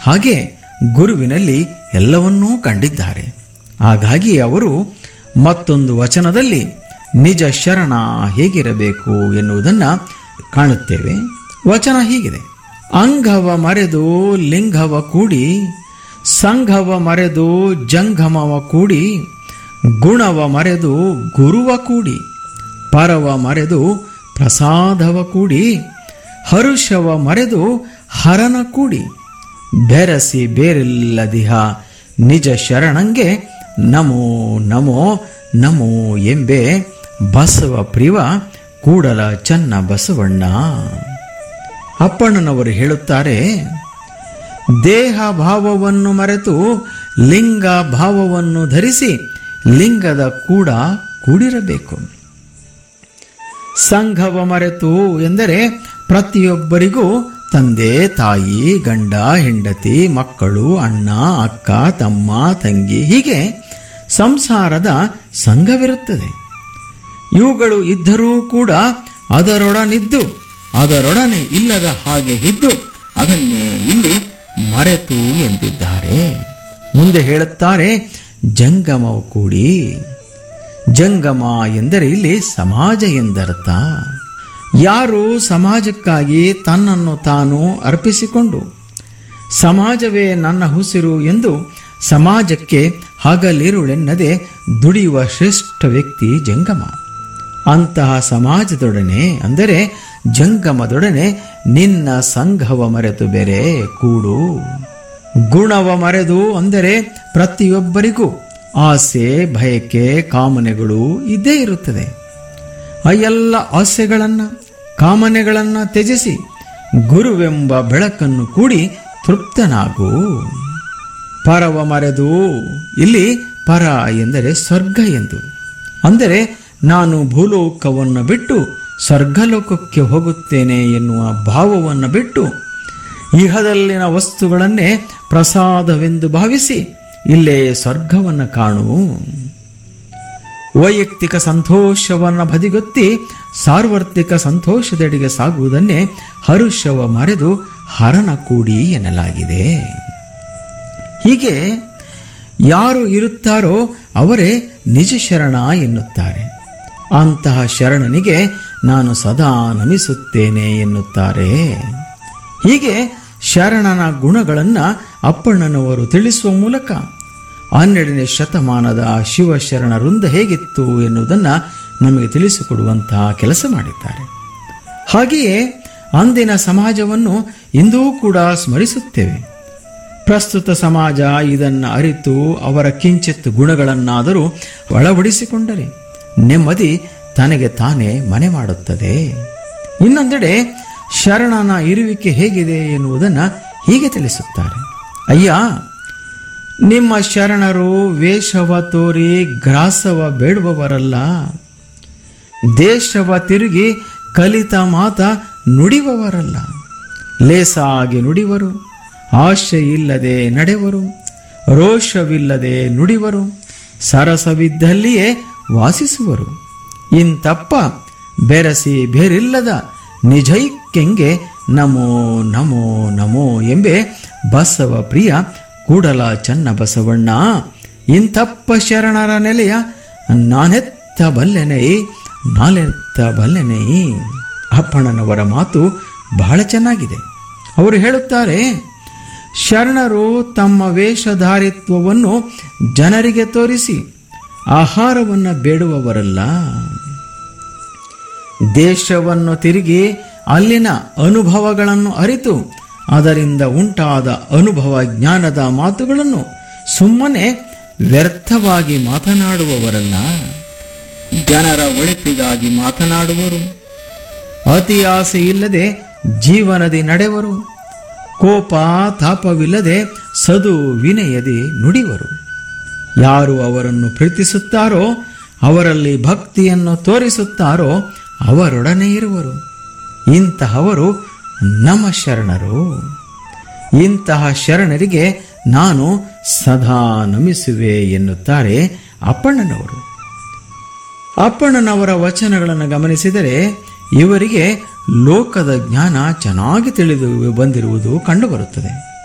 ಹಾಗೆ ಗುರುವಿನಲ್ಲಿ ಎಲ್ಲವನ್ನೂ ಕಂಡಿದ್ದಾರೆ ಹಾಗಾಗಿ ಅವರು ಮತ್ತೊಂದು ವಚನದಲ್ಲಿ ನಿಜ ಶರಣ ಹೇಗಿರಬೇಕು ಎನ್ನುವುದನ್ನು ಕಾಣುತ್ತೇವೆ ವಚನ ಹೀಗಿದೆ ಅಂಗವ ಮರೆದು ಲಿಂಗವ ಕೂಡಿ ಸಂಘವ ಮರೆದು ಜಂಗಮವ ಕೂಡಿ ಗುಣವ ಮರೆದು ಗುರುವ ಕೂಡಿ ಪರವ ಮರೆದು ಪ್ರಸಾದವ ಕೂಡಿ ಹರುಷವ ಮರೆದು ಹರನ ಕೂಡಿ ಬೆರಸಿ ಬೇರೆಲ್ಲದಿಹ ನಿಜ ಶರಣಂಗೆ ನಮೋ ನಮೋ ನಮೋ ಎಂಬೆ ಬಸವ ಪ್ರಿವ ಕೂಡಲ ಚನ್ನ ಬಸವಣ್ಣ ಅಪ್ಪಣ್ಣನವರು ಹೇಳುತ್ತಾರೆ ದೇಹ ಭಾವವನ್ನು ಮರೆತು ಲಿಂಗ ಭಾವವನ್ನು ಧರಿಸಿ ಲಿಂಗದ ಕೂಡ ಕೂಡಿರಬೇಕು ಸಂಘವ ಮರೆತು ಎಂದರೆ ಪ್ರತಿಯೊಬ್ಬರಿಗೂ ತಂದೆ ತಾಯಿ ಗಂಡ ಹೆಂಡತಿ ಮಕ್ಕಳು ಅಣ್ಣ ಅಕ್ಕ ತಮ್ಮ ತಂಗಿ ಹೀಗೆ ಸಂಸಾರದ ಸಂಘವಿರುತ್ತದೆ ಇವುಗಳು ಇದ್ದರೂ ಕೂಡ ಅದರೊಡನಿದ್ದು ಅದರೊಡನೆ ಇಲ್ಲದ ಹಾಗೆ ಇದ್ದು ಅದನ್ನೇ ಇಲ್ಲಿ ಮರೆತು ಎಂದಿದ್ದಾರೆ ಮುಂದೆ ಹೇಳುತ್ತಾರೆ ಜಂಗಮವು ಕೂಡಿ ಜಂಗಮ ಎಂದರೆ ಇಲ್ಲಿ ಸಮಾಜ ಎಂದರ್ಥ ಯಾರು ಸಮಾಜಕ್ಕಾಗಿ ತನ್ನನ್ನು ತಾನು ಅರ್ಪಿಸಿಕೊಂಡು ಸಮಾಜವೇ ನನ್ನ ಹುಸಿರು ಎಂದು ಸಮಾಜಕ್ಕೆ ಹಗಲಿರುಳೆನ್ನದೆ ದುಡಿಯುವ ಶ್ರೇಷ್ಠ ವ್ಯಕ್ತಿ ಜಂಗಮ ಅಂತಹ ಸಮಾಜದೊಡನೆ ಅಂದರೆ ಜಂಗಮದೊಡನೆ ನಿನ್ನ ಸಂಘವ ಮರೆತು ಬೇರೆ ಕೂಡು ಗುಣವ ಮರೆದು ಅಂದರೆ ಪ್ರತಿಯೊಬ್ಬರಿಗೂ ಆಸೆ ಬಯಕೆ ಕಾಮನೆಗಳು ಇದ್ದೇ ಇರುತ್ತದೆ ಆ ಎಲ್ಲ ಆಸೆಗಳನ್ನು ಕಾಮನೆಗಳನ್ನು ತ್ಯಜಿಸಿ ಗುರುವೆಂಬ ಬೆಳಕನ್ನು ಕೂಡಿ ತೃಪ್ತನಾಗು ಪರವ ಮರೆದು ಇಲ್ಲಿ ಪರ ಎಂದರೆ ಸ್ವರ್ಗ ಎಂದು ಅಂದರೆ ನಾನು ಭೂಲೋಕವನ್ನು ಬಿಟ್ಟು ಸ್ವರ್ಗಲೋಕಕ್ಕೆ ಹೋಗುತ್ತೇನೆ ಎನ್ನುವ ಭಾವವನ್ನು ಬಿಟ್ಟು ಇಹದಲ್ಲಿನ ವಸ್ತುಗಳನ್ನೇ ಪ್ರಸಾದವೆಂದು ಭಾವಿಸಿ ಇಲ್ಲೇ ಸ್ವರ್ಗವನ್ನು ಕಾಣು ವೈಯಕ್ತಿಕ ಸಂತೋಷವನ್ನು ಬದಿಗೊತ್ತಿ ಸಾರ್ವತ್ರಿಕ ಸಂತೋಷದೆಡೆಗೆ ಸಾಗುವುದನ್ನೇ ಹರುಷವ ಮರೆದು ಹರನ ಕೂಡಿ ಎನ್ನಲಾಗಿದೆ ಹೀಗೆ ಯಾರು ಇರುತ್ತಾರೋ ಅವರೇ ನಿಜ ಶರಣ ಎನ್ನುತ್ತಾರೆ ಅಂತಹ ಶರಣನಿಗೆ ನಾನು ಸದಾ ನಮಿಸುತ್ತೇನೆ ಎನ್ನುತ್ತಾರೆ ಹೀಗೆ ಶರಣನ ಗುಣಗಳನ್ನು ಅಪ್ಪಣ್ಣನವರು ತಿಳಿಸುವ ಮೂಲಕ ಹನ್ನೆರಡನೇ ಶತಮಾನದ ಶಿವಶರಣ ವೃಂದ ಹೇಗಿತ್ತು ಎನ್ನುವುದನ್ನು ನಮಗೆ ತಿಳಿಸಿಕೊಡುವಂತಹ ಕೆಲಸ ಮಾಡಿದ್ದಾರೆ ಹಾಗೆಯೇ ಅಂದಿನ ಸಮಾಜವನ್ನು ಇಂದೂ ಕೂಡ ಸ್ಮರಿಸುತ್ತೇವೆ ಪ್ರಸ್ತುತ ಸಮಾಜ ಇದನ್ನು ಅರಿತು ಅವರ ಕಿಂಚಿತ್ ಗುಣಗಳನ್ನಾದರೂ ಒಳಪಡಿಸಿಕೊಂಡರೆ ನೆಮ್ಮದಿ ತನಗೆ ತಾನೇ ಮನೆ ಮಾಡುತ್ತದೆ ಇನ್ನೊಂದೆಡೆ ಶರಣನ ಇರುವಿಕೆ ಹೇಗಿದೆ ಎನ್ನುವುದನ್ನು ಹೀಗೆ ತಿಳಿಸುತ್ತಾರೆ ಅಯ್ಯ ನಿಮ್ಮ ಶರಣರು ವೇಷವ ತೋರಿ ಗ್ರಾಸವ ಬೇಡುವವರಲ್ಲ ದೇಶವ ತಿರುಗಿ ಕಲಿತ ಮಾತ ನುಡಿವವರಲ್ಲ ಲೇಸಾಗಿ ನುಡಿವರು ಆಶೆ ಇಲ್ಲದೆ ನಡೆವರು ರೋಷವಿಲ್ಲದೆ ನುಡಿವರು ಸರಸವಿದ್ದಲ್ಲಿಯೇ ವಾಸಿಸುವರು ಇಂತಪ್ಪ ಬೆರಸಿ ಬೇರಿಲ್ಲದ ನಿಜೈಕ್ಯಂಗೆ ನಮೋ ನಮೋ ನಮೋ ಎಂಬೆ ಬಸವ ಪ್ರಿಯ ಕೂಡಲ ಚನ್ನ ಬಸವಣ್ಣ ಇಂತಪ್ಪ ಶರಣರ ನೆಲೆಯ ನಾನೆತ್ತ ಬಲ್ಲೆನೈ ನಾಲೆತ್ತ ಬಲ್ಲೆನೈ ಅಪ್ಪಣ್ಣನವರ ಮಾತು ಬಹಳ ಚೆನ್ನಾಗಿದೆ ಅವರು ಹೇಳುತ್ತಾರೆ ಶರಣರು ತಮ್ಮ ವೇಷಧಾರಿತ್ವವನ್ನು ಜನರಿಗೆ ತೋರಿಸಿ ಆಹಾರವನ್ನು ಬೇಡುವವರಲ್ಲ ದೇಶವನ್ನು ತಿರುಗಿ ಅಲ್ಲಿನ ಅನುಭವಗಳನ್ನು ಅರಿತು ಅದರಿಂದ ಉಂಟಾದ ಅನುಭವ ಜ್ಞಾನದ ಮಾತುಗಳನ್ನು ಸುಮ್ಮನೆ ವ್ಯರ್ಥವಾಗಿ ಮಾತನಾಡುವವರಲ್ಲ ಜನರ ಒಳಿತಿಗಾಗಿ ಮಾತನಾಡುವರು ಅತಿ ಆಸೆ ಇಲ್ಲದೆ ಜೀವನದಿ ನಡೆವರು ಕೋಪ ತಾಪವಿಲ್ಲದೆ ಸದು ವಿನಯದಿ ನುಡಿವರು ಯಾರು ಅವರನ್ನು ಪ್ರೀತಿಸುತ್ತಾರೋ ಅವರಲ್ಲಿ ಭಕ್ತಿಯನ್ನು ತೋರಿಸುತ್ತಾರೋ ಅವರೊಡನೆ ಇರುವರು ಇಂತಹವರು ನಮ್ಮ ಶರಣರು ಇಂತಹ ಶರಣರಿಗೆ ನಾನು ಸದಾ ನಮಿಸುವೆ ಎನ್ನುತ್ತಾರೆ ಅಪ್ಪಣ್ಣನವರು ಅಪ್ಪಣ್ಣನವರ ವಚನಗಳನ್ನು ಗಮನಿಸಿದರೆ ಇವರಿಗೆ ಲೋಕದ ಜ್ಞಾನ ಚೆನ್ನಾಗಿ ತಿಳಿದು ಬಂದಿರುವುದು ಕಂಡುಬರುತ್ತದೆ